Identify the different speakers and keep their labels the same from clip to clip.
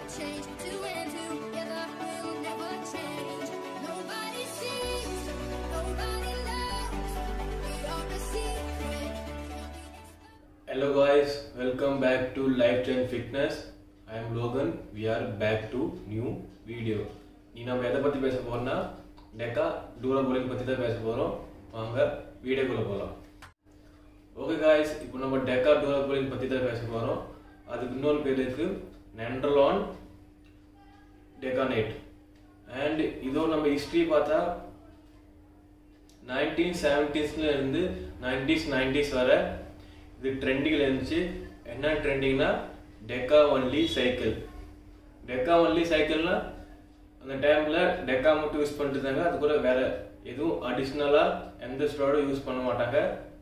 Speaker 1: change. Two and together will never change. Nobody sees, nobody knows. We are the secret.
Speaker 2: Hello guys, welcome back to Life Change Fitness. I am Logan. We are back to new video. நீ நம்ம எதை பற்றி பேச போறோம்னா deca டூரா polling பற்றி தான் பேச போகிறோம் வாங்க வீடியோக்குள்ளே போகலாம் ஓகே காய்ஸ் இப்போ நம்ம டெக்கா டூரா போலிங் பற்றி தான் பேச போகிறோம் அதுக்கு இன்னொரு பேர் இருக்கு நென்ட்ரலான் டெக்கானேட் அண்ட் இதோ நம்ம ஹிஸ்ட்ரி பார்த்தா நைன்டீன் செவன்டீஸ்ல இருந்து நைன்டிஸ் நைன்டிஸ் வரை இது ட்ரெண்டிங்கில் இருந்துச்சு என்ன ட்ரெண்டிங்னா Deca only cycle Deca only சைக்கிள்னா அந்த டைமில் டெக்கா மட்டும் யூஸ் பண்ணிட்டு இருந்தாங்க அது கூட வேற எதுவும் அடிஷ்னலாக எந்த ஸ்டோடும் யூஸ் பண்ண மாட்டாங்க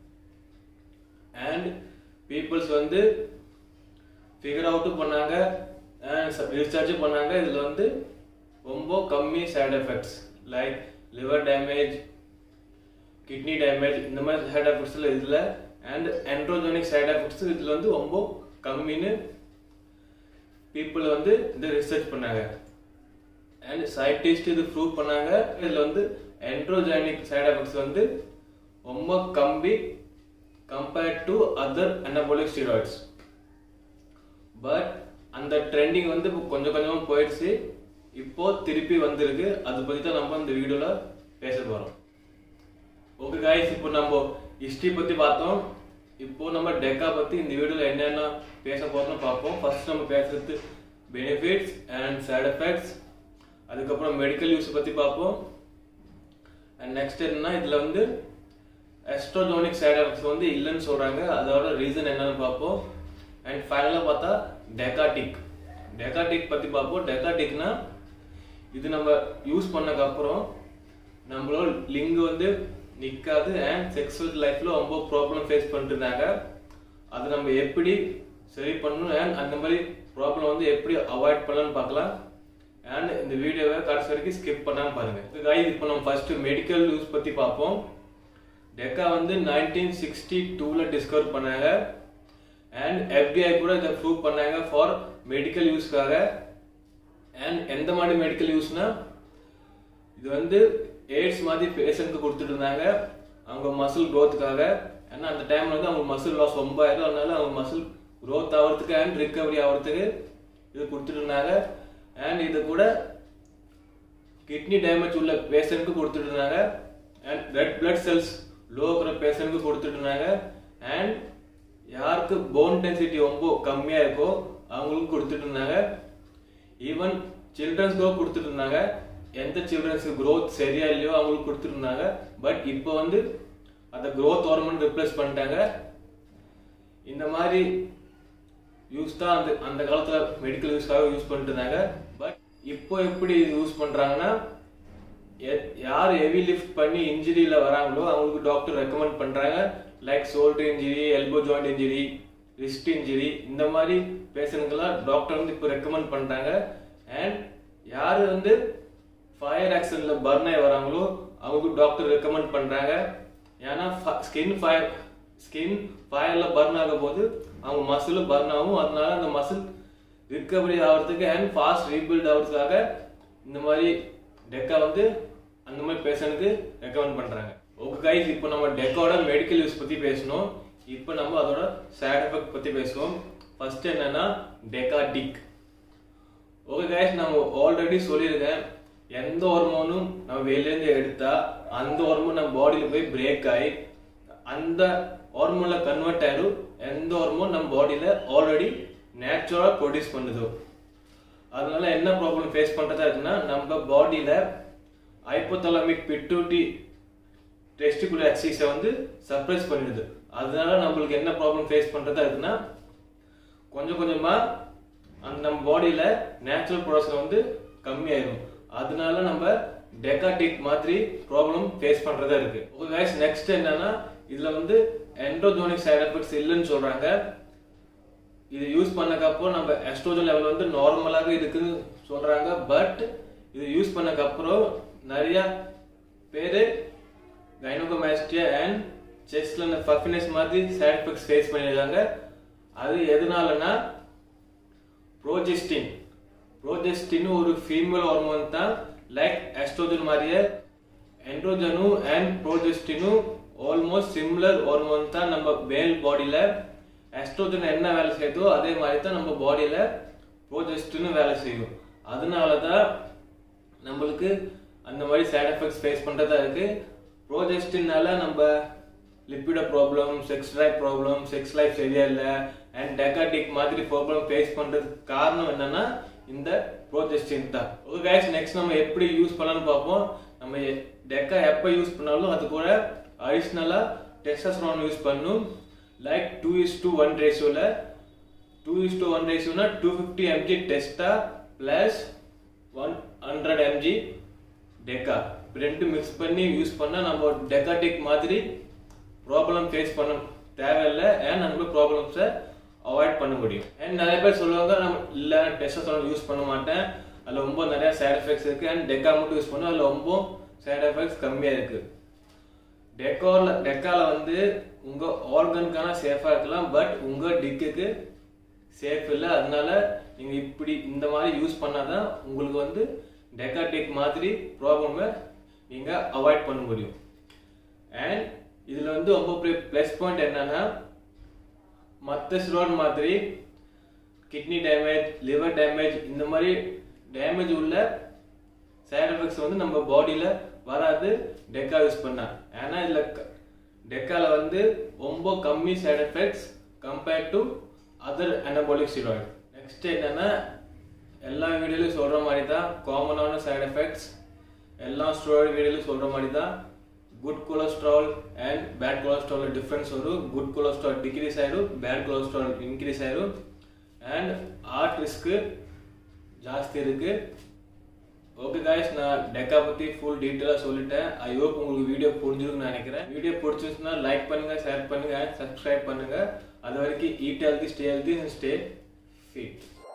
Speaker 2: அண்ட் பீப்புள்ஸ் வந்து ஃபிகர் அவுட்டும் பண்ணாங்க அண்ட் ரிசர்ச்சும் பண்ணாங்க இதில் வந்து ரொம்ப கம்மி side effects like liver damage kidney damage இந்த மாதிரி சைடு எஃபெக்ட்ஸில் இதில் அண்ட் என்ட்ரோஜெனிக் சைடு எஃபெக்ட்ஸ் இதில் வந்து ரொம்ப கம்மின்னு பீப்புள் வந்து இந்த ரிசர்ச் பண்ணாங்க அண்ட் சயின்டிஸ்ட் இது ப்ரூவ் பண்ணாங்க இதில் வந்து என்ட்ரோஜெனிக் சைடு எஃபெக்ட்ஸ் வந்து ரொம்ப கம்மி compared to other anabolic steroids but அந்த ட்ரெண்டிங் வந்து இப்போ கொஞ்சம் கொஞ்சமாக போயிடுச்சு இப்போ திருப்பி வந்திருக்கு அதை பற்றி தான் நம்ம இந்த வீடியோவில் பேச போகிறோம் ஓகே காய்ஸ் இப்போ நம்ம ஹிஸ்ட்ரி பற்றி பார்த்தோம் இப்போ நம்ம டெக்கா பற்றி இந்த வீடியோவில் என்னென்ன பேச போகிறோம்னு பார்ப்போம் ஃபர்ஸ்ட் நம்ம பேசுறது பெனிஃபிட்ஸ் அண்ட் சைடு எஃபெக்ட்ஸ் அதுக்கப்புறம் மெடிக்கல் யூஸ் பற்றி பார்ப்போம் அண்ட் நெக்ஸ்ட் என்னன்னா இதில் வந்து எஸ்ட்ரோஜோனிக் சைடு எஃபெக்ட்ஸ் வந்து இல்லைன்னு சொல்கிறாங்க அதோட ரீசன் என்னன்னு பார்ப்போம் அண்ட் ஃபைனலாக பார்த்தா டெக்காட்டிக் டெக்காட்டிக் பற்றி பார்ப்போம் டெக்காட்டிக்னா இது நம்ம யூஸ் பண்ணக்கப்புறம் நம்மளோட லிங்க் வந்து நிற்காது அண்ட் செக்ஸுவல் லைஃப்பில் ரொம்ப ப்ராப்ளம் ஃபேஸ் பண்ணிட்டு இருந்தாங்க அதை நம்ம எப்படி சரி பண்ணணும் அண்ட் அந்த மாதிரி ப்ராப்ளம் வந்து எப்படி அவாய்ட் பண்ணலாம்னு பார்க்கலாம் அண்ட் இந்த வீடியோவை கடைசி வரைக்கும் ஸ்கிப் பண்ணாமல் பாருங்கள் காய் இப்போ நம்ம ஃபர்ஸ்ட் மெடிக்கல் யூஸ் பற்றி பார்ப்போம் டெக்கா வந்து நைன்டீன் சிக்ஸ்டி டூவில் டிஸ்கவர் பண்ணாங்க அண்ட் எஃபிஐ கூட இதை ப்ரூவ் பண்ணாங்க ஃபார் மெடிக்கல் யூஸ்க்காக அண்ட் எந்த மாதிரி மெடிக்கல் யூஸ்னா இது வந்து எய்ட்ஸ் மாதிரி பேஷண்ட்க்கு கொடுத்துட்டு இருந்தாங்க அவங்க மசில் க்ரோத்துக்காக ஏன்னா அந்த டைம்ல வந்து அவங்க மசில் லாஸ் ரொம்ப ஆயிடும் அதனால அவங்க மசில் க்ரோத் ஆகிறதுக்கு அண்ட் ரிகவரி ஆகிறதுக்கு இது கொடுத்துட்டு இருந்தாங்க அண்ட் இது கூட கிட்னி டேமேஜ் உள்ள பேஷண்ட்க்கு கொடுத்துட்டு இருந்தாங்க and red blood cells low இருக்கிற பேஷண்ட்க்கு கொடுத்துட்டு இருந்தாங்க அண்ட் யாருக்கு போன் டென்சிட்டி ரொம்ப கம்மியாக இருக்கோ அவங்களுக்கு கொடுத்துட்டு இருந்தாங்க ஈவன் சில்ட்ரன்ஸ்க்கு கொடுத்துட்டு இருந்தாங்க எந்த சில்ட்ரன்ஸ்க்கு growth சரியா இல்லையோ அவங்களுக்கு கொடுத்துட்டு இருந்தாங்க பட் இப்போ வந்து அந்த growth ஹார்மோன் ரிப்ளேஸ் பண்ணிட்டாங்க இந்த மாதிரி யூஸ் தான் அந்த அந்த காலத்தில் மெடிக்கல் யூஸ்க்காக யூஸ் பண்ணிட்டு இருந்தாங்க பட் இப்போ எப்படி யூஸ் பண்ணுறாங்கன்னா எ- யார் ஹெவி லிஃப்ட் பண்ணி இன்ஜுரியில் வராங்களோ அவங்களுக்கு டாக்டர் ரெக்கமெண்ட் பண்ணுறாங்க like shoulder injury elbow joint injury wrist injury இந்த மாதிரி பேஷண்ட்கெல்லாம் டாக்டர் வந்து இப்போ ரெக்கமெண்ட் பண்ணுறாங்க அண்ட் யார் வந்து ஃபயர் ஆக்சிடென்ட்ல பர்ன் ஆகி வராங்களோ அவங்களுக்கு டாக்டர் ரெக்கமெண்ட் பண்ணுறாங்க ஏன்னா ஸ்கின் ஃபயர் ஸ்கின் ஃபயரில் பர்ன் ஆகும் போது அவங்க மசில் பர்ன் ஆகும் அதனால அந்த மசில் ரிகவரி ஆகிறதுக்கு அண்ட் ஃபாஸ்ட் ரீபில்ட் ஆகிறதுக்காக இந்த மாதிரி டெக்கா வந்து அந்த மாதிரி பேஷண்ட்டுக்கு ரெக்கமெண்ட் பண்ணுறாங்க ஓகே கைஸ் இப்போ நம்ம டெக்கோட மெடிக்கல் யூஸ் பற்றி பேசணும் இப்போ நம்ம அதோட சைடு எஃபெக்ட் பற்றி பேசுவோம் ஃபர்ஸ்ட் என்னன்னா டெக்காடிக் ஓகே கைஸ் நம்ம ஆல்ரெடி சொல்லியிருக்கேன் எந்த ஹார்மோனும் நம்ம வெளிலேருந்து எடுத்தா அந்த ஹார்மோன் நம்ம பாடியில் போய் பிரேக் ஆகி அந்த ஹார்மோன்ல கன்வெர்ட் ஆயிடும் எந்த ஹார்மோன் நம்ம பாடியில் ஆல்ரெடி நேச்சுரலாக ப்ரொடியூஸ் பண்ணுதோ அதனால என்ன ப்ராப்ளம் ஃபேஸ் பண்ணுறதா இருக்குன்னா நம்ம பாடியில் ஹைப்போதலாமிக் பிட்டூட்டி டெஸ்டிகுலர் எக்ஸைஸை வந்து சப்ரஸ் பண்ணிடுது அதனால நம்மளுக்கு என்ன ப்ராப்ளம் ஃபேஸ் பண்ணுறதா இருக்குன்னா கொஞ்சம் கொஞ்சமா அந்த நம்ம பாடியில நேச்சுரல் ப்ரொடக்ஷன் வந்து கம்மியாயிடும் அதனால நம்ம டெக்காட்டிக் மாதிரி ப்ராப்ளம் ஃபேஸ் பண்றதா இருக்கு ஓகே கைஸ் நெக்ஸ்ட் என்னன்னா இதுல வந்து என்ட்ரோஜோனிக் சைடு எஃபெக்ட்ஸ் இல்லைன்னு சொல்றாங்க இது யூஸ் பண்ணக்கப்புறம் நம்ம எஸ்ட்ரோஜன் லெவல் வந்து நார்மலாக இருக்குன்னு சொல்றாங்க பட் இது யூஸ் பண்ணக்கப்புறம் நிறைய பேர் கைனோகோமாஸ்டியா அண்ட் செஸ்ட்ல இந்த பஃபினஸ் மாதிரி சைடு எஃபெக்ட்ஸ் ஃபேஸ் பண்ணியிருக்காங்க அது எதனாலனா ப்ரோஜெஸ்டின் ப்ரோஜெஸ்டின் ஒரு ஃபீமேல் ஹார்மோன் தான் லைக் எஸ்ட்ரோஜன் மாதிரியே என்ட்ரோஜனும் அண்ட் ப்ரோஜெஸ்டினும் ஆல்மோஸ்ட் சிமிலர் ஹார்மோன் தான் நம்ம மேல் பாடியில எஸ்ட்ரோஜன் என்ன வேலை செய்யுதோ அதே மாதிரி தான் நம்ம பாடியில ப்ரோஜெஸ்டினும் வேலை செய்யும் அதனால தான் நம்மளுக்கு அந்த மாதிரி சைடு எஃபெக்ட்ஸ் ஃபேஸ் பண்றதா இருக்கு ப்ரோஜெஸ்டினால நம்ம லிப்பிட problem sex life problem sex life சரியா இல்லை அண்ட் டெக்காட்டிக் மாதிரி ப்ராப்ளம் ஃபேஸ் பண்றதுக்கு காரணம் என்னன்னா இந்த ப்ரோஜெஸ்டின் தான் ஓகே கைஸ் நெக்ஸ்ட் நம்ம எப்படி யூஸ் பண்ணலாம்னு பார்ப்போம் நம்ம டெக்கா எப்போ யூஸ் பண்ணாலும் அது கூட அடிஷ்னலாக டெஸ்டஸ்ட்ரான் யூஸ் பண்ணும் like two is two one ரேஷியோவில் டூ இஸ் டூ ஒன் ரேஷியோனா two fifty mg testo plus one hundred mg Deca ரெண்டு மிக்ஸ் பண்ணி யூஸ் பண்ணால் நம்ம டெக்காட்டிக் மாதிரி ப்ராப்ளம் ஃபேஸ் பண்ண தேவையில்லை ஏன் நம்ம ப்ராப்ளம்ஸை அவாய்ட் பண்ண முடியும் அண்ட் நிறைய பேர் சொல்லுவாங்க நம்ம இல்லை டெஸ்டஸ்ட்ரான் யூஸ் பண்ண மாட்டேன் அதில் ரொம்ப நிறைய சைடு எஃபெக்ட்ஸ் இருக்குது அண்ட் டெக்கா மட்டும் யூஸ் பண்ணோம் அதில் ரொம்ப சைடு எஃபெக்ட்ஸ் கம்மியாக இருக்குது டெக்கோல டெக்கால வந்து உங்க ஆர்கனுக்கான சேஃபா இருக்கலாம் பட் உங்க டிக்குக்கு சேஃப் இல்லை அதனால நீங்க இப்படி இந்த மாதிரி யூஸ் பண்ணாதான் உங்களுக்கு வந்து டெக்காடிக் மாதிரி ப்ராப்ளமை நீங்க அவாய்ட் பண்ண முடியும் அண்ட் இதுல வந்து ரொம்ப பெரிய ப்ளஸ் பாயிண்ட் என்னன்னா மற்ற ஸ்டோன் மாதிரி கிட்னி டேமேஜ் லிவர் டேமேஜ் இந்த மாதிரி டேமேஜ் உள்ள சைடு எஃபெக்ட்ஸ் வந்து நம்ம பாடியில வராது டெக்கா யூஸ் பண்ணா ஏன்னா இதுல டெக்கால வந்து ரொம்ப கம்மி side effects compared to other anabolic steroid next என்னன்னா எல்லா வீடியோலையும் சொல்ற மாதிரி தான் காமனான சைடு எஃபெக்ட்ஸ் எல்லா ஸ்டீராய்டு வீடியோலையும் சொல்ற மாதிரி தான் good cholesterol and bad cholesterol difference வரும் குட் கொலஸ்ட்ரால் டிக்ரீஸ் ஆயிடும் பேட் கொலஸ்ட்ரால் இன்க்ரீஸ் ஆயிடும் அண்ட் ஹார்ட் ரிஸ்க்கு ஜாஸ்தி இருக்கு ஓகே காய்ஸ் நான் டெக்கா பத்தி ஃபுல் டீட்டெயிலாக சொல்லிட்டேன் ஐ ஹோப் உங்களுக்கு வீடியோ புரிஞ்சிருக்குன்னு நினைக்கிறேன் வீடியோ பிடிச்சிருச்சுன்னா லைக் பண்ணுங்க ஷேர் பண்ணுங்க அண்ட் சப்ஸ்கிரைப் பண்ணுங்க அது வரைக்கும் eat healthy stay healthy and stay fit